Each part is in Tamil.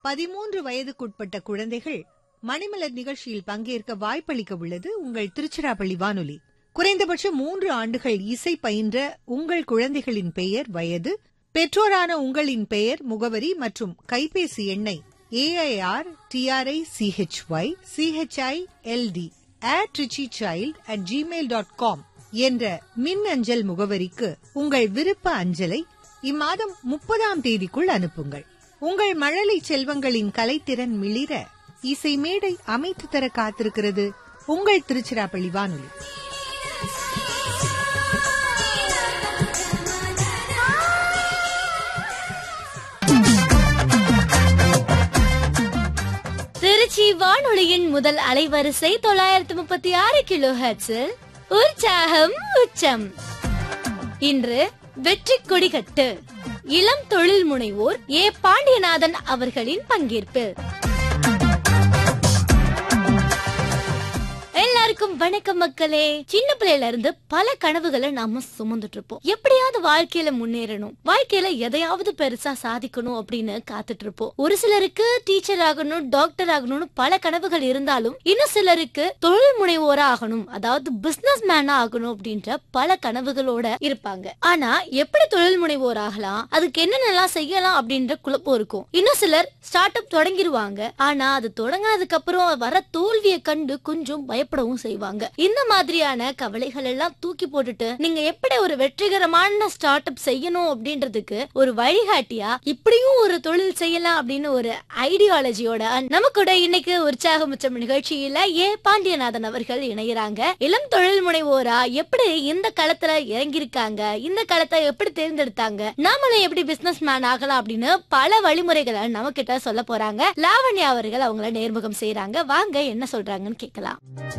பதிமூன்று வயதுக்குட்பட்ட குழந்தைகள் மணிமலர் நிகழ்ச்சியில் பங்கேற்க வாய்ப்பளிக்க உள்ளது உங்கள் திருச்சிராப்பள்ளி வானொலி குறைந்தபட்சம் மூன்று ஆண்டுகள் இசை பயின்ற உங்கள் குழந்தைகளின் பெயர் வயது பெற்றோரான உங்களின் பெயர் முகவரி மற்றும் கைபேசி எண்ணை A I R T R I C H Y C H I L D at richiechild at gmail dot com என்ற மின் அஞ்சல் முகவரிக்கு உங்கள் விருப்ப அஞ்சலை இம்மாதம் முப்பதாம் தேதிக்குள் அனுப்புங்கள் உங்கள் மழலை செல்வங்களின் கலைத்திறன் மிளிர இசை மேடை அமைத்து தர காத்திருக்கிறது உங்கள் திருச்சிராப்பள்ளி வானொலி திருச்சி வானொலியின் முதல் அலைவரிசை தொள்ளாயிரத்து முப்பத்தி ஆறு கிலோ ஹெர்ட்ஸில் உற்சாகம் உச்சம் இன்று வெற்றி கொடிகட்டு இளம் தொழில் முனைவோர் ஏ பாண்டியநாதன் அவர்களின் பங்கேற்பில் எல்லாருக்கும் வணக்கம் மக்களே சின்ன பிள்ளையில இருந்து பல கனவுகளை நாம சுமந்துட்டு இருப்போம் எப்படியாவது வாழ்க்கையில முன்னேறணும் வாழ்க்கையில எதையாவது பெருசா சாதிக்கணும் அப்படின்னு காத்துட்டு இருப்போம் ஒரு சிலருக்கு டீச்சர் ஆகணும் டாக்டர் ஆகணும்னு பல கனவுகள் இருந்தாலும் இன்னும் சிலருக்கு தொழில் முனைவோரா ஆகணும் அதாவது பிசினஸ் மேனா ஆகணும் அப்படின்ற பல கனவுகளோட இருப்பாங்க ஆனா எப்படி தொழில் முனைவோர் ஆகலாம் அதுக்கு என்னென்னலாம் செய்யலாம் அப்படின்ற குழப்பம் இருக்கும் இன்னும் சிலர் ஸ்டார்ட் அப் தொடங்கிருவாங்க ஆனா அது தொடங்கினதுக்கு அப்புறம் வர தோல்வியை கண்டு கொஞ்சம் பயப்படவும் செய்வாங்க இந்த மாதிரியான கவலைகள் எல்லாம் தூக்கி போட்டுட்டு நீங்க எப்படி ஒரு வெற்றிகரமான ஸ்டார்ட் அப் செய்யணும் அப்படின்றதுக்கு ஒரு வழிகாட்டியா இப்படியும் ஒரு தொழில் செய்யலாம் அப்படின்னு ஒரு ஐடியாலஜியோட நம்ம கூட இன்னைக்கு உற்சாகம் உச்சம் நிகழ்ச்சியில ஏ பாண்டியநாதன் அவர்கள் இணைகிறாங்க இளம் தொழில் முனைவோரா எப்படி இந்த களத்துல இறங்கியிருக்காங்க இந்த களத்தை எப்படி தேர்ந்தெடுத்தாங்க நாமளும் எப்படி பிசினஸ் மேன் ஆகலாம் அப்படின்னு பல வழிமுறைகளை நம்ம கிட்ட சொல்ல போறாங்க லாவண்யா அவர்கள் அவங்கள நேர்முகம் செய்யறாங்க வாங்க என்ன சொல்றாங்கன்னு கேட்கலாம்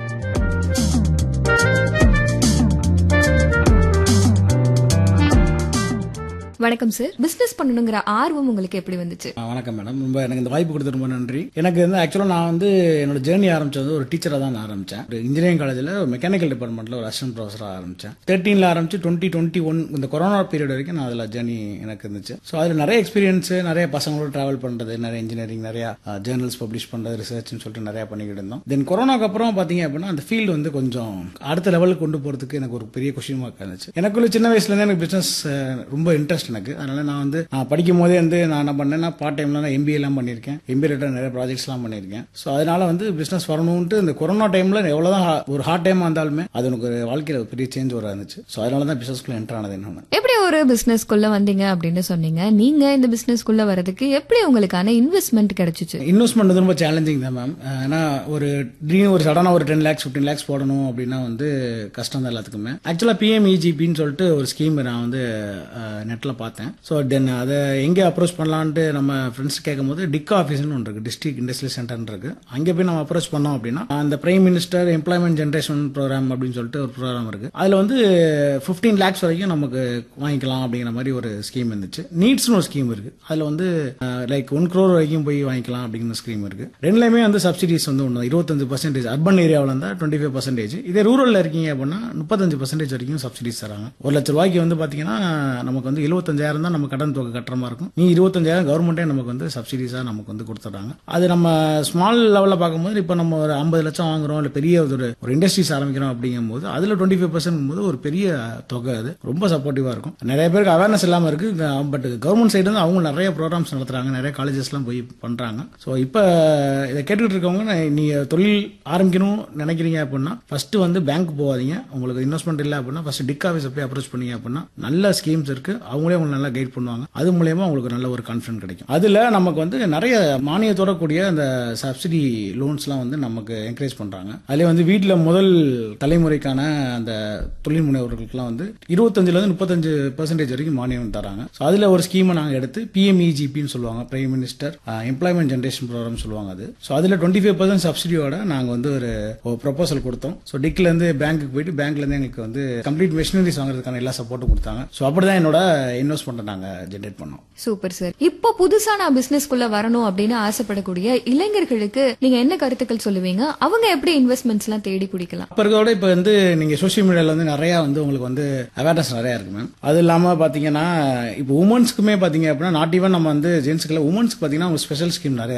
வணக்கம் சார் பிசினஸ் பண்ணணுங்கிற ஆர்வம் உங்களுக்கு எப்படி வந்துச்சு ஆ, வணக்கம் மேடம் ரொம்ப எனக்கு இந்த வாய்ப்பு கொடுத்து ரொம்ப நன்றி எனக்கு வந்து ஆக்சுவலாக நான் வந்து என்னோட ஜேர்னி ஆரம்பிச்சது ஒரு டீச்சராக தான் நான் ஆரம்பித்தேன் ஒரு இன்ஜினியரிங் காலேஜில் ஒரு மெக்கானிக்கல் டிபார்ட்மெண்ட்டில் ஒரு அசிஸ்டன்ட் ப்ரொஃபஸராக ஆரம்பித்தேன் தேர்ட்டீனில் ஆரம்பிச்சு டுவெண்ட்டி டுவெண்ட்டி ஒன் இந்த கொரோனா பீரியட் வரைக்கும் நான் அதில் ஜேர்னி எனக்கு இருந்துச்சு ஸோ அதில் நிறைய எக்ஸ்பீரியன்ஸு நிறைய பசங்களோட ட்ராவல் பண்ணுறது நிறைய இன்ஜினியரிங் நிறைய ஜேர்னல்ஸ் பப்ளிஷ் பண்ணுறது ரிசர்ச்னு சொல்லிட்டு நிறைய பண்ணிக்கிட்டு இருந்தோம் தென் கொரோனாக்கு அப்புறம் பார்த்தீங்க அப்படின்னா அந்த ஃபீல்டு வந்து கொஞ்சம் அடுத்த லெவலுக்கு கொண்டு போகிறதுக்கு எனக்கு ஒரு பெரிய கொஷின் மார்க் இருந்துச்சு எனக்குள்ள சின்ன வயசுலேருந்து எனக்கு பிஸ்னஸ் ரொம்ப இன்ட்ரெஸ்ட் எனக்கு அதனால நான் வந்து நான் படிக்கும் போதே வந்து நான் என்ன பண்ணேன்னா பார்ட் டைம்ல நான் எம்பிஏ எல்லாம் பண்ணியிருக்கேன் எம்பிஏ ரிலேட்டட் நிறைய ப்ராஜெக்ட்ஸ் எல்லாம் பண்ணியிருக்கேன் ஸோ அதனால வந்து பிசினஸ் வரணும்ட்டு இந்த கொரோனா டைம்ல எவ்வளவுதான் ha- ஒரு ஹார்ட் டைம் வந்தாலுமே அது எனக்கு ஒரு வாழ்க்கையில ஒரு பெரிய சேஞ்ச் வர இருந்துச்சு ஸோ அதனால தான் பிசினஸ்க்குள்ள என்டர் ஆனது என்னன்னு எப்படி ஒரு பிசினஸ்க்குள்ள வந்தீங்க அப்படின்னு சொன்னீங்க நீங்க இந்த பிசினஸ்க்குள்ள வரதுக்கு எப்படி உங்களுக்கான இன்வெஸ்ட்மெண்ட் கிடைச்சிச்சு இன்வெஸ்ட்மெண்ட் வந்து ரொம்ப சேலஞ்சிங் தான் மேம் ஏன்னா ஒரு திடீர்னு ஒரு சடனாக ஒரு டென் லேக்ஸ் ஃபிஃப்டின் லேக்ஸ் போடணும் அப்படின்னா வந்து கஷ்டம் தான் எல்லாத்துக்குமே ஆக்சுவலாக பிஎம்இஜிபின்னு சொல்லிட்டு ஒரு ஸ்கீம் நான் வந்து நெட்டில் பார்த்தேன் ஸோ தென் அதை எங்கே அப்ரோச் பண்ணலான்ட்டு நம்ம ஃப்ரெண்ட்ஸ் கேட்கும்போது டிக் ஆஃபீஸ்னு ஒன்று இருக்குது டிஸ்ட்ரிக்ட் இண்டஸ்ட்ரியல் சென்டர்னு இருக்கு அங்கே போய் நம்ம அப்ரோச் பண்ணோம் அப்படின்னா அந்த prime minister employment generation programme அப்படின்னு சொல்லிட்டு ஒரு ப்ரோக்ராம் இருக்கு அதில் வந்து ஃபிஃப்டீன் லேக்ஸ் வரைக்கும் நமக்கு வாங்கிக்கலாம் அப்படிங்கிற மாதிரி ஒரு ஸ்கீம் இருந்துச்சு நீட்ஸ்னு ஒரு ஸ்கீம் இருக்கு அதில் வந்து லைக் ஒன் க்ரோர் வரைக்கும் போய் வாங்கிக்கலாம் அப்படிங்கிற ஸ்கீம் இருக்கு ரெண்டுலையுமே வந்து சப்சிடிஸ் வந்து ஒன்று இருபத்தஞ்சு பர்சன்டேஜ் அர்பன் ஏரியாவில் இருந்தால் டுவெண்ட்டி ஃபைவ் பர்சன்டேஜ் இதே ரூரலில் இருக்கீங்க அப்படின்னா முப்பத்தஞ்சு பர்சன்டேஜ் வரைக்கும் சப்சிடிஸ் தராங்க ஒரு லட்ச ரூபாய்க்கு வந்து பார்த்தீங்கன்னா நமக்கு வந்து எழுபத்தஞ்சாயிரம் தான் நம்ம கடன் தொகை கட்டுற மாதிரி இருக்கும் நீ இருபத்தஞ்சாயிரம் கவர்மெண்ட்டே நமக்கு வந்து சப்சிடிஸாக நமக்கு வந்து கொடுத்துட்றாங்க அது நம்ம ஸ்மால் லெவலில் பார்க்கும்போது இப்போ நம்ம ஒரு ஐம்பது லட்சம் வாங்குறோம் இல்லை பெரிய ஒரு ஒரு இண்டஸ்ட்ரீஸ் ஆரம்பிக்கிறோம் அப்படிங்கும்போது அதில் டுவெண்ட்டி ஃபைவ் பர்சன்ட் போது ஒரு பெரிய தொகை அது ரொம்ப சப்போர்ட்டிவாக இருக்கும் நிறைய பேருக்கு அவேர்னஸ் இல்லாமல் இருக்கு பட் கவர்மெண்ட் சைடு வந்து அவங்க நிறைய ப்ரோக்ராம்ஸ் நடத்துறாங்க நிறைய காலேஜஸ்லாம் போய் பண்றாங்க ஸோ இப்போ இதை கேட்டுக்கிட்டு இருக்கவங்க நான் நீங்க தொழில் ஆரம்பிக்கணும் நினைக்கிறீங்க அப்படின்னா ஃபர்ஸ்ட் வந்து பேங்க் போகாதீங்க உங்களுக்கு இன்வெஸ்ட்மெண்ட் இல்லை அப்படின்னா ஃபர்ஸ்ட் டிக் ஆஃபீஸ் போய் அப்ரோச் பண்ணீங்க அப்படின்னா நல்ல ஸ்கீம்ஸ் இருக்கு அவங்களே உங்களுக்கு நல்லா கைட் பண்ணுவாங்க அது மூலயமா உங்களுக்கு நல்ல ஒரு கான்ஃபிடன்ட் கிடைக்கும் அதுல நமக்கு வந்து நிறைய மானியத்தோட கூடிய அந்த சப்சிடி லோன்ஸ்லாம் வந்து நமக்கு என்கரேஜ் பண்றாங்க அதுல வந்து வீட்டில் முதல் தலைமுறைக்கான அந்த தொழில் முனைவோர்களுக்குலாம் வந்து இருபத்தஞ்சுல இருந்து முப்பத்தஞ்சு பர்சன்டேஜ் வரைக்கும் மானியம் தராங்க ஸோ அதுல ஒரு ஸ்கீமை நாங்கள் எடுத்து பிஎம்இஜிபின்னு சொல்லுவாங்க prime minister employment generation programme சொல்லுவாங்க அது ஸோ அதில் டுவெண்ட்டி ஃபைவ் பர்சன்ட் சப்சிடியோட நாங்கள் வந்து ஒரு ப்ரொபோசல் கொடுத்தோம் ஸோ டிக்ல இருந்து பேங்க்குக்கு போயிட்டு பேங்க்ல இருந்து எங்களுக்கு வந்து கம்ப்ளீட் மெஷினரிஸ் வாங்குறதுக்கான எல்லா சப்போர்ட்டும் கொடுத்தாங்க ஸோ அப்படிதான் என்னோட இன்வெஸ்ட்மெண்ட்டை நாங்கள் ஜென்ரேட் பண்ணோம் சூப்பர் சார் இப்போ புதுசா நான் பிசினஸ்க்குள்ள வரணும் அப்படின்னு ஆசைப்படக்கூடிய இளைஞர்களுக்கு நீங்க என்ன கருத்துக்கள் சொல்லுவீங்க அவங்க எப்படி இன்வெஸ்ட்மெண்ட்ஸ் எல்லாம் தேடி பிடிக்கலாம் அப்போ இருக்கிறத விட இப்போ வந்து நீங்கள் சோஷியல் மீடியாவில் வந்து நிறையா வந்து உங்களுக்கு வந்து அவேர்னஸ் நிறையா இருக்கு மேம் அது இல்லாமல் பார்த்தீங்கன்னா இப்போ உமன்ஸ்க்குமே பார்த்தீங்க அப்படின்னா நாட் ஈவன் நம்ம வந்து ஜென்ஸுக்குள்ள உமன்ஸ்க்கு பார்த்தீங்கன்னா ஸ்பெஷல் ஸ்கீம் நிறைய